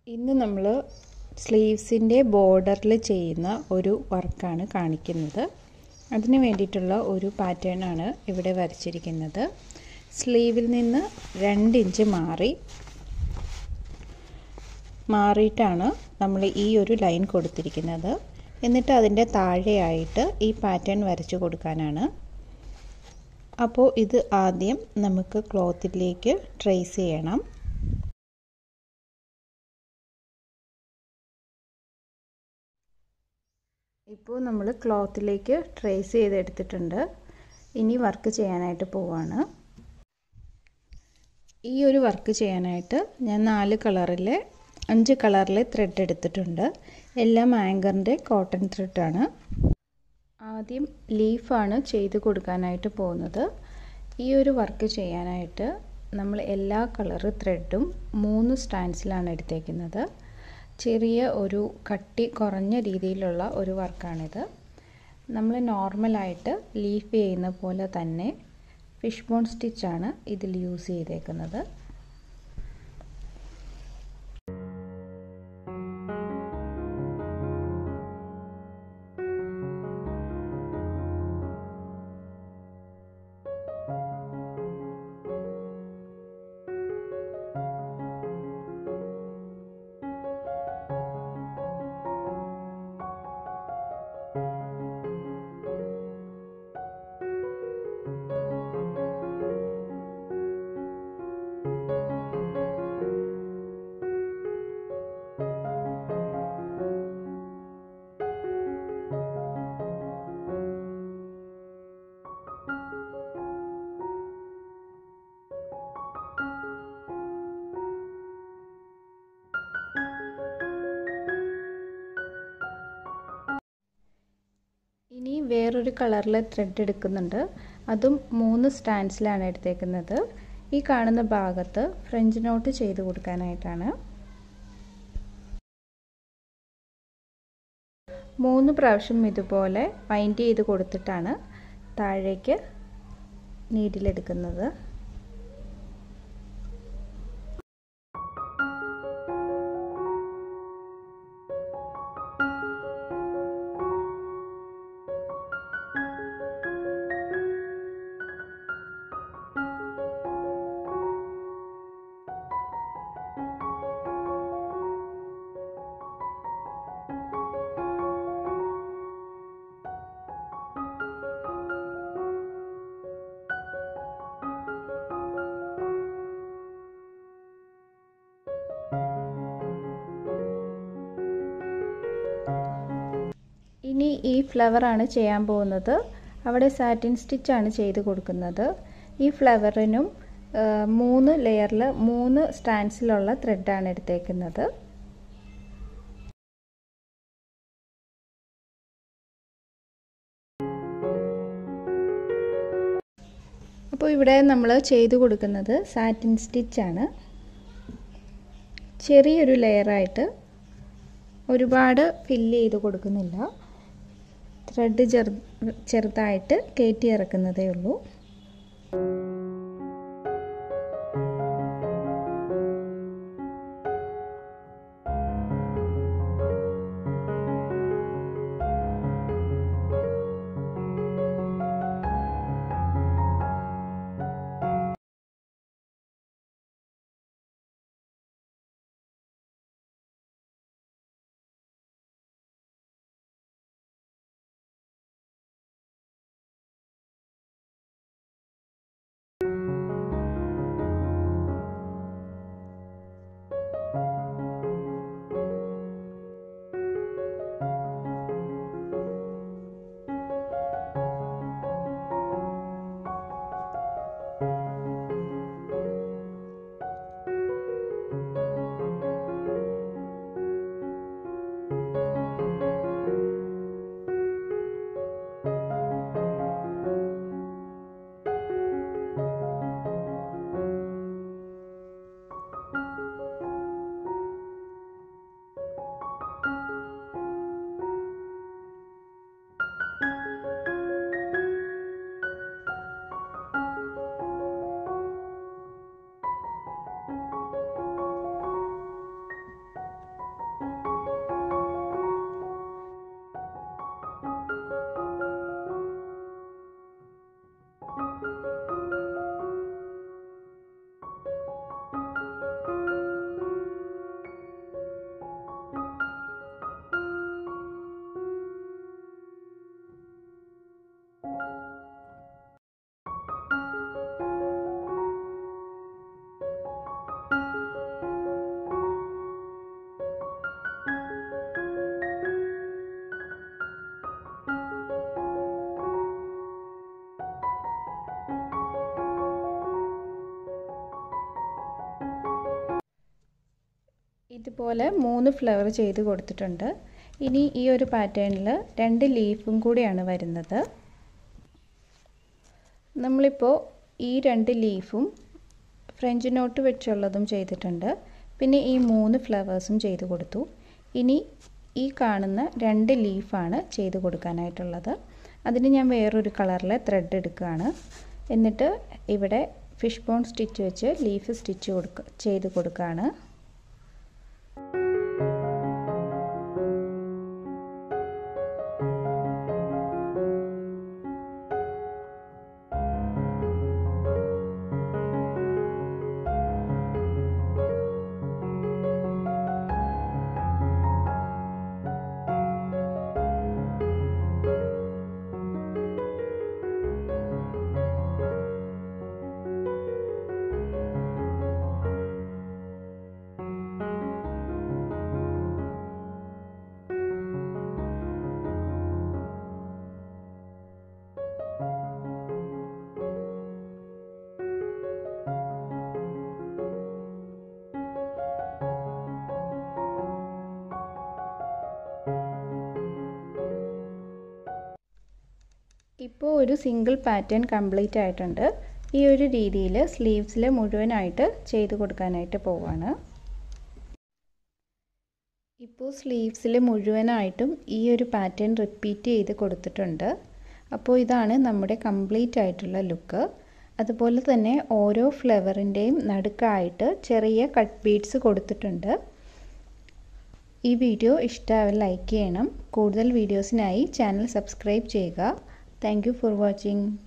ഇന്ന് നമ്മൾ സ്ലീവ്സിൻ്റെ ബോർഡറിൽ ചെയ്യുന്ന ഒരു വർക്കാണ് കാണിക്കുന്നത് അതിന് വേണ്ടിയിട്ടുള്ള ഒരു പാറ്റേൺ ആണ് ഇവിടെ വരച്ചിരിക്കുന്നത് സ്ലീവിൽ നിന്ന് രണ്ട് ഇഞ്ച് മാറി മാറിയിട്ടാണ് നമ്മൾ ഈ ഒരു ലൈൻ കൊടുത്തിരിക്കുന്നത് എന്നിട്ട് അതിൻ്റെ താഴെയായിട്ട് ഈ പാറ്റേൺ വരച്ചു കൊടുക്കാനാണ് അപ്പോൾ ഇത് ആദ്യം നമുക്ക് ക്ലോത്തിലേക്ക് ട്രേസ് ചെയ്യണം ഇപ്പോൾ നമ്മൾ ക്ലോത്തിലേക്ക് ട്രേസ് ചെയ്തെടുത്തിട്ടുണ്ട് ഇനി വർക്ക് ചെയ്യാനായിട്ട് പോവാണ് ഈ ഒരു വർക്ക് ചെയ്യാനായിട്ട് ഞാൻ നാല് കളറിലെ അഞ്ച് കളറിലെ ത്രെഡ് എടുത്തിട്ടുണ്ട് എല്ലാം ആങ്കറിൻ്റെ കോട്ടൺ ത്രെഡാണ് ആദ്യം ലീഫാണ് ചെയ്ത് കൊടുക്കാനായിട്ട് പോകുന്നത് ഈ ഒരു വർക്ക് ചെയ്യാനായിട്ട് നമ്മൾ എല്ലാ കളർ ത്രെഡും മൂന്ന് സ്റ്റാൻഡ്സിലാണ് എടുത്തേക്കുന്നത് ചെറിയ ഒരു കട്ടി കുറഞ്ഞ രീതിയിലുള്ള ഒരു വർക്കാണിത് നമ്മൾ നോർമലായിട്ട് ലീഫ് ചെയ്യുന്ന പോലെ തന്നെ ഫിഷ് ബോൺ സ്റ്റിച്ചാണ് ഇതിൽ യൂസ് ചെയ്തേക്കുന്നത് ഇനി വേറൊരു കളറിലെ ത്രെഡ് എടുക്കുന്നുണ്ട് അതും മൂന്ന് സ്റ്റാൻഡ്സിലാണ് എടുത്തേക്കുന്നത് ഈ കാണുന്ന ഭാഗത്ത് ഫ്രഞ്ച് നോട്ട് ചെയ്ത് കൊടുക്കാനായിട്ടാണ് മൂന്ന് പ്രാവശ്യം ഇതുപോലെ വൈൻഡ് ചെയ്ത് കൊടുത്തിട്ടാണ് താഴേക്ക് നീഡിലെടുക്കുന്നത് ഇനി ഈ ഫ്ലവറാണ് ചെയ്യാൻ പോകുന്നത് അവിടെ സാറ്റിൻ സ്റ്റിച്ചാണ് ചെയ്ത് കൊടുക്കുന്നത് ഈ ഫ്ലവറിനും മൂന്ന് ലെയറിൽ മൂന്ന് സ്റ്റാൻഡ്സിലുള്ള ത്രെഡാണ് എടുത്തേക്കുന്നത് അപ്പോൾ ഇവിടെ നമ്മൾ ചെയ്ത് കൊടുക്കുന്നത് സാറ്റിൻ സ്റ്റിച്ചാണ് ചെറിയൊരു ലെയറായിട്ട് ഒരുപാട് ഫില്ല് ചെയ്ത് കൊടുക്കുന്നില്ല ത്രെഡ് ചെറു ചെറുതായിട്ട് കയറ്റി ഇറക്കുന്നതേ ഉള്ളൂ ഇതുപോലെ മൂന്ന് ഫ്ലവർ ചെയ്ത് കൊടുത്തിട്ടുണ്ട് ഇനി ഈ ഒരു പാറ്റേണിൽ രണ്ട് ലീഫും കൂടിയാണ് വരുന്നത് നമ്മളിപ്പോൾ ഈ രണ്ട് ലീഫും ഫ്രഞ്ച് നോട്ട് വെച്ചുള്ളതും ചെയ്തിട്ടുണ്ട് പിന്നെ ഈ മൂന്ന് ഫ്ലവേഴ്സും ചെയ്ത് കൊടുത്തു ഇനി ഈ കാണുന്ന രണ്ട് ലീഫാണ് ചെയ്ത് കൊടുക്കാനായിട്ടുള്ളത് അതിന് ഞാൻ വേറൊരു കളറിലെ ത്രെഡ് എടുക്കുകയാണ് എന്നിട്ട് ഇവിടെ ഫിഷ് ബോൺ സ്റ്റിച്ച് വെച്ച് ലീഫ് സ്റ്റിച്ച് കൊടുക്ക ചെയ്ത് കൊടുക്കുകയാണ് ഇപ്പോൾ ഒരു സിംഗിൾ പാറ്റേൺ കംപ്ലീറ്റ് ആയിട്ടുണ്ട് ഈ ഒരു രീതിയിൽ സ്ലീവ്സിൽ മുഴുവനായിട്ട് ചെയ്ത് കൊടുക്കാനായിട്ട് പോവാണ് ഇപ്പോൾ സ്ലീവ്സിൽ മുഴുവനായിട്ടും ഈ ഒരു പാറ്റേൺ റിപ്പീറ്റ് ചെയ്ത് കൊടുത്തിട്ടുണ്ട് അപ്പോൾ ഇതാണ് നമ്മുടെ കംപ്ലീറ്റ് ആയിട്ടുള്ള ലുക്ക് അതുപോലെ തന്നെ ഓരോ ഫ്ലവറിൻ്റെയും നടുക്കായിട്ട് ചെറിയ കട്ട് ബീഡ്സ് കൊടുത്തിട്ടുണ്ട് ഈ വീഡിയോ ഇഷ്ടമായാൽ ലൈക്ക് ചെയ്യണം കൂടുതൽ വീഡിയോസിനായി ചാനൽ സബ്സ്ക്രൈബ് ചെയ്യുക താങ്ക് യു ഫോർ വാച്ചിങ്